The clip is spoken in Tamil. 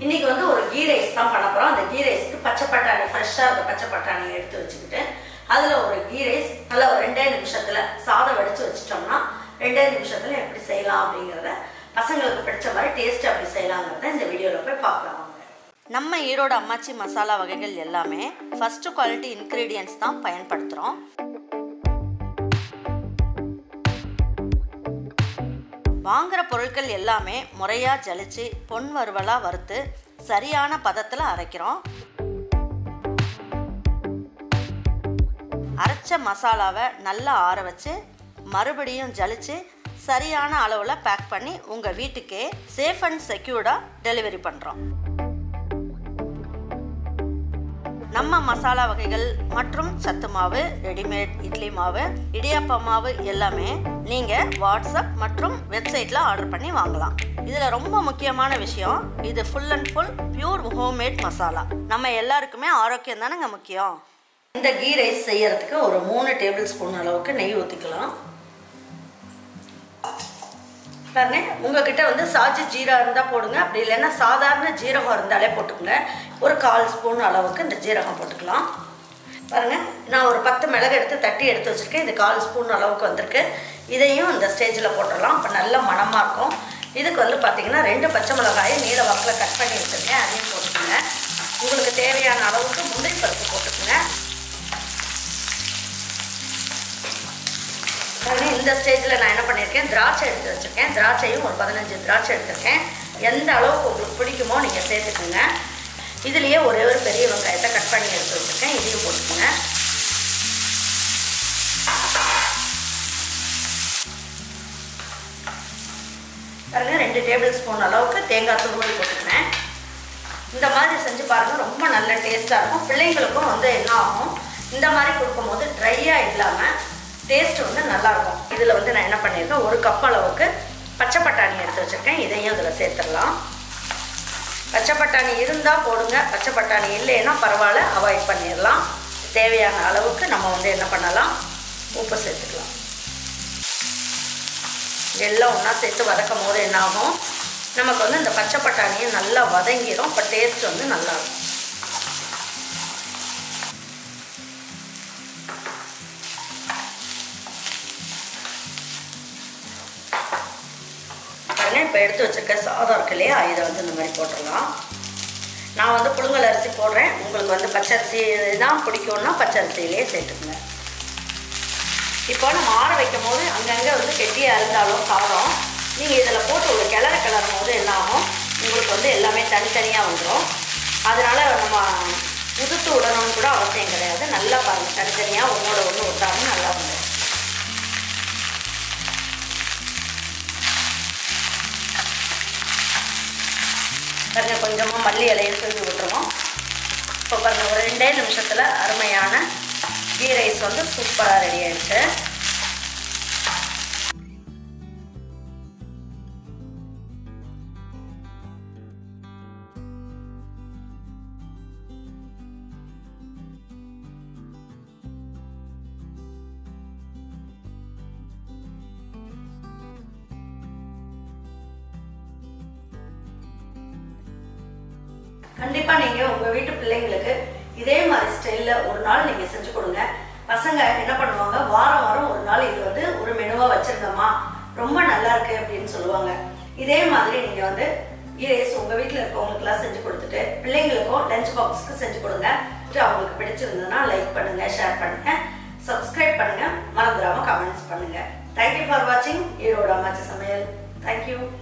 இன்னைக்கு வந்து ஒரு கீ ரைஸ் தான் பண்ண போகிறோம் அந்த கீ ரைஸ்க்கு பச்சை பட்டாணி ஃப்ரெஷ்ஷாக இருக்க பச்சை பட்டாணி எடுத்து வச்சுக்கிட்டு அதில் ஒரு கீ ரைஸ் நல்லா ஒரு ரெண்டே நிமிஷத்தில் சாதம் வடித்து வச்சிட்டோம்னா ரெண்டே நிமிஷத்தில் எப்படி செய்யலாம் அப்படிங்கிறத பசங்களுக்கு பிடிச்ச மாதிரி டேஸ்ட் அப்படி செய்யலாங்கிறத இந்த வீடியோவில் போய் பார்க்கலாம் வாங்க நம்ம ஈரோடு அம்மாச்சி மசாலா வகைகள் எல்லாமே ஃபஸ்ட்டு குவாலிட்டி இன்க்ரீடியன்ஸ் தான் பயன்படுத்துகிறோம் வாங்குற பொருட்கள் எல்லாமே முறையாக ஜலிச்சு பொன் வறுவலாக வறுத்து சரியான பதத்தில் அரைக்கிறோம் அரைச்ச மசாலாவை நல்லா ஆற வச்சு மறுபடியும் ஜலிச்சு சரியான அளவில் பேக் பண்ணி உங்கள் வீட்டுக்கே சேஃப் அண்ட் செக்யூர்டாக டெலிவரி பண்ணுறோம் நம்ம மசாலா வகைகள் மற்றும் சத்து மாவு ரெடிமேட் இட்லி மாவு இடியாப்ப மாவு எல்லாமே நீங்கள் வாட்ஸ்அப் மற்றும் வெப்சைட்டில் ஆர்டர் பண்ணி வாங்கலாம் இதில் ரொம்ப முக்கியமான விஷயம் இது full and full pure homemade masala நம்ம எல்லாருக்குமே ஆரோக்கியம் தானேங்க முக்கியம் இந்த கீ ரைஸ் செய்யறதுக்கு ஒரு மூணு டேபிள் ஸ்பூன் அளவுக்கு நெய் ஊற்றிக்கலாம் பாருங்க உங்ககிட்ட வந்து சாஜி ஜீரா இருந்தால் போடுங்க அப்படி இல்லைன்னா சாதாரண ஜீரகம் இருந்தாலே போட்டுக்கோங்க ஒரு கால் ஸ்பூன் அளவுக்கு இந்த ஜீரகம் போட்டுக்கலாம் பாருங்க நான் ஒரு பத்து மிளகு எடுத்து தட்டி எடுத்து வச்சுருக்கேன் இது கால் ஸ்பூன் அளவுக்கு வந்திருக்கு இதையும் இந்த ஸ்டேஜில் போட்டுடலாம் அப்போ நல்ல மணமாக இருக்கும் இதுக்கு வந்து பார்த்திங்கன்னா ரெண்டு பச்சை மிளகாயை நீல வாக்கில் கட் பண்ணி வச்சுருக்கேன் அதையும் போட்டுக்கோங்க உங்களுக்கு தேவையான அளவுக்கு முந்திரி பருப்பு போட்டுக்கோங்க பாருங்க இந்த ஸ்டேஜில் நான் என்ன பண்ணியிருக்கேன் திராட்சை எடுத்து வச்சுருக்கேன் திராட்சையும் ஒரு பதினஞ்சு திராட்சை எடுத்திருக்கேன் எந்த அளவுக்கு உங்களுக்கு பிடிக்குமோ நீங்கள் சேர்த்துக்குங்க இதுலேயே ஒரே ஒரு பெரிய வெங்காயத்தை கட் பண்ணி எடுத்து வச்சுருக்கேன் இதையும் போட்டுக்கோங்க பாருங்க ரெண்டு டேபிள் ஸ்பூன் அளவுக்கு தேங்காய் துருவல் போட்டுக்கிறேன் இந்த மாதிரி செஞ்சு பாருங்கள் ரொம்ப நல்ல டேஸ்ட்டாக இருக்கும் பிள்ளைங்களுக்கும் வந்து என்ன ஆகும் இந்த மாதிரி கொடுக்கும்போது ட்ரையாக இல்லாமல் டேஸ்ட் வந்து நல்லாயிருக்கும் இதில் வந்து நான் என்ன பண்ணியிருக்கேன் ஒரு கப் அளவுக்கு பச்சை பட்டாணி எடுத்து வச்சுருக்கேன் இதையும் இதில் சேர்த்துடலாம் பச்சை பட்டாணி இருந்தால் போடுங்க பச்சை பட்டாணி இல்லைன்னா பரவாயில்ல அவாய்ட் பண்ணிடலாம் தேவையான அளவுக்கு நம்ம வந்து என்ன பண்ணலாம் உப்பு சேர்த்துக்கலாம் எல்லாம் ஒன்றா சேர்த்து வதக்கும் போது என்ன ஆகும் நமக்கு வந்து இந்த பச்சை பட்டாணியும் நல்லா வதங்கிடும் இப்போ டேஸ்ட் வந்து நல்லாயிருக்கும் பாருங்க இப்போ எடுத்து வச்சுருக்க சாதம் இருக்கு இல்லையா இதை வந்து இந்த மாதிரி போட்டுடலாம் நான் வந்து புழுங்கல் அரிசி போடுறேன் உங்களுக்கு வந்து பச்சரிசி தான் பிடிக்கும்னா பச்சரிசியிலே சேர்த்துக்குங்க இப்போ நம்ம ஆற வைக்கும் போது அங்கங்கே வந்து கெட்டியாக இருந்தாலும் சாதம் நீங்கள் இதில் போட்டு ஒரு கிளற கிளறும் போது என்ன ஆகும் உங்களுக்கு வந்து எல்லாமே தனித்தனியாக வந்துடும் அதனால் நம்ம உதுத்து விடணும்னு கூட அவசியம் கிடையாது நல்லா பாருங்கள் தனித்தனியாக ஒன்றோட ஒன்று விட்டாலும் நல்லா வந்துடும் பாருங்க கொஞ்சமாக மல்லி இலையும் தூக்கி விட்டுருவோம் இப்போ பாருங்க ஒரு ரெண்டே நிமிஷத்தில் அருமையான கீ ரைஸ் வந்து சூப்பராக ரெடி ஆயிடுச்சு கண்டிப்பாக நீங்கள் உங்கள் வீட்டு பிள்ளைங்களுக்கு இதே மாதிரி ஸ்டைலில் ஒரு நாள் நீங்கள் செஞ்சு கொடுங்க பசங்க என்ன பண்ணுவாங்க வாரம் வாரம் ஒரு நாள் இது வந்து ஒரு மெனுவாக வச்சுருந்தோமா ரொம்ப நல்லா இருக்கு அப்படின்னு சொல்லுவாங்க இதே மாதிரி நீங்கள் வந்து ஈரேஸ் உங்கள் வீட்டில் இருக்கவங்களுக்குலாம் செஞ்சு கொடுத்துட்டு பிள்ளைங்களுக்கும் லஞ்ச் பாக்ஸ்க்கு செஞ்சு கொடுங்க அவங்களுக்கு பிடிச்சிருந்ததுன்னா லைக் பண்ணுங்கள் ஷேர் பண்ணுங்கள் சப்ஸ்கிரைப் பண்ணுங்கள் மறந்துடாமல் கமெண்ட்ஸ் பண்ணுங்கள் தேங்க்யூ ஃபார் வாட்சிங் ஈரோடு அம்மாச்சி சமையல் தேங்க்யூ